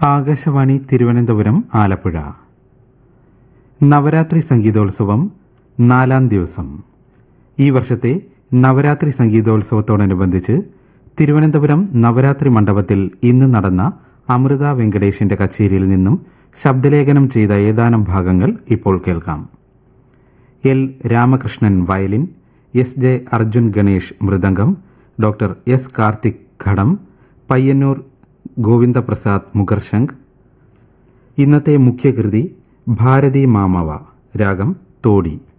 ആകാശവാണി തിരുവനന്തപുരം ആലപ്പുഴ നവരാത്രി സംഗീതോത്സവം നാലാം ദിവസം ഈ വർഷത്തെ നവരാത്രി സംഗീതോത്സവത്തോടനുബന്ധിച്ച് തിരുവനന്തപുരം നവരാത്രി മണ്ഡപത്തിൽ ഇന്ന് നടന്ന അമൃത വെങ്കടേഷിന്റെ കച്ചേരിയിൽ നിന്നും ശബ്ദലേഖനം ചെയ്ത ഏതാനും ഭാഗങ്ങൾ ഇപ്പോൾ കേൾക്കാം L Ramakrishnan violin S J Arjun Ganesh mridangam doctor S Karthik ghatam Payyanur Govindaprasad മുഖർശംഖ് ഇന്നത്തെ മുഖ്യകൃതി ഭാരതി മാമവ രാഗം തോടി